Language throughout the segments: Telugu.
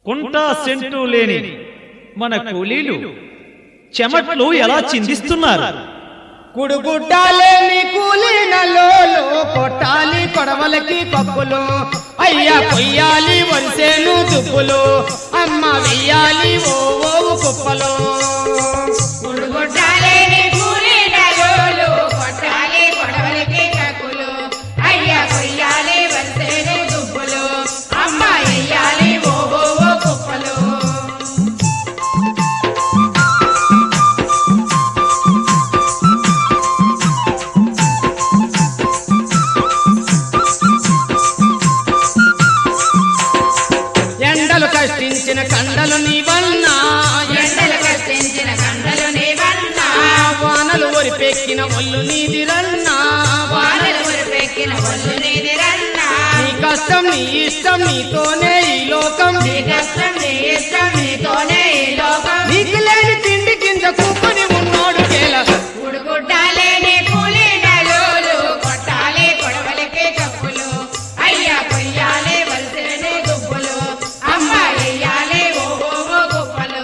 కుంట సెంటు లేని మన కూలీలు చెమట్లు ఎలా చిందిస్తున్నారు కుడుగుడ్డాలేని కూలినలోలు కొట్టాలి కొడవలకి కప్పులు అయ్యా కొయ్యాలి వరిసేను దుబ్బులు అమ్మ వెయ్యాలి ఓ ఓవు కుప్పలు గుడుగుడ్డాలేని కూలీడలోలు, కొట్టాలి కొడవలికి కక్కులు. అయ్య కొయ్యాలి వరిసేను దుబ్బులు. అమ్మ ఎయ్యాలి ఓ ఓ ఓ కుప్పలు. ఎండలు కష్టించిన కండలు నీవన్నా ఎండలు కష్టించిన కండలు నీవన్నా. వానలు ఒరిపెక్కిన ఒళ్ళు నీదిరన్నా వానలు ఉరిపెక్కిన ఒళ్ళు నీదిరన్నా. నీ కష్టం నీ ఇష్టం నీతోనే ఈ లోకం నీ కష్టం నీ ఇష్టం నీతోనే ఈ లోకం. నీకు లేని తిండి కింద కూకొని ఉన్నోడు కేల గుడుగుడ్డాలేని కూలీడలోలు, కొట్టాలి కొడవలికి కప్పులు. అయ్య కొయ్యాలి వరిసేను దుబ్బులు. అమ్మ ఎయ్యాలి ఓ ఓ ఓ కుప్పలు.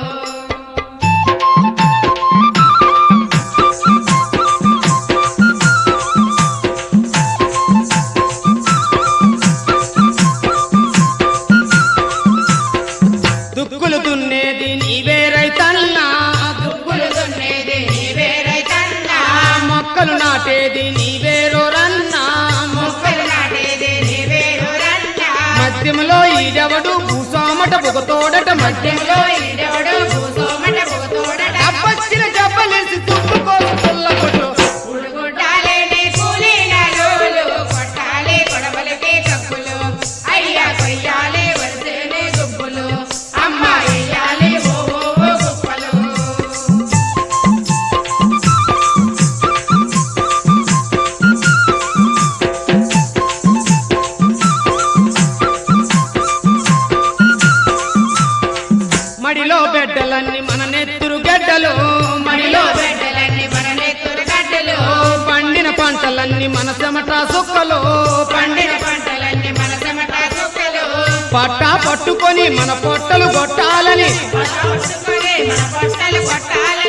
దుక్కులు దున్నేది నీవే రైతన్నా దుబ్బులు దున్నేది నీవే రైతన్నా. మొక్కలు నాటేది నీవే రోరన్నా మొక్కలు నాటేది నీవే రొరన్నా. మధ్యములో ఈడెవడు భూసోమట బుగతోడట మధ్యములో మధ్యలో ఈడెవడు భూసోమట పొగతోడట. అబ్బచ్చిన జబ్బలేసి తుప్పుకోసు పుల్లకొట్టు ఉడుగుడ్డాలేని కూలీలలోలు, కొట్టాలి కొడవలికి కప్పులు. అయ్య కొయ్యాలి వరిసేను దుబ్బులు. అమ్మ ఎయ్యాలి ఓ ఓ ఓ కుప్పలు. మడిలో బిడ్డలన్నీ మన నెత్తురు గడ్డలు మడిలో మడిలో బిడ్డలన్నీ మన నెత్తురు గడ్డలు. పండిన పంటలన్నీ మన చెమట సుక్కలు పండిన పంటలన్నీ మన చెమట సుక్కలు. పట్టా పట్టుకొని మన పొట్టలు కొట్టాలని పట్టుకొని మన పొట్టలు కొట్టాలని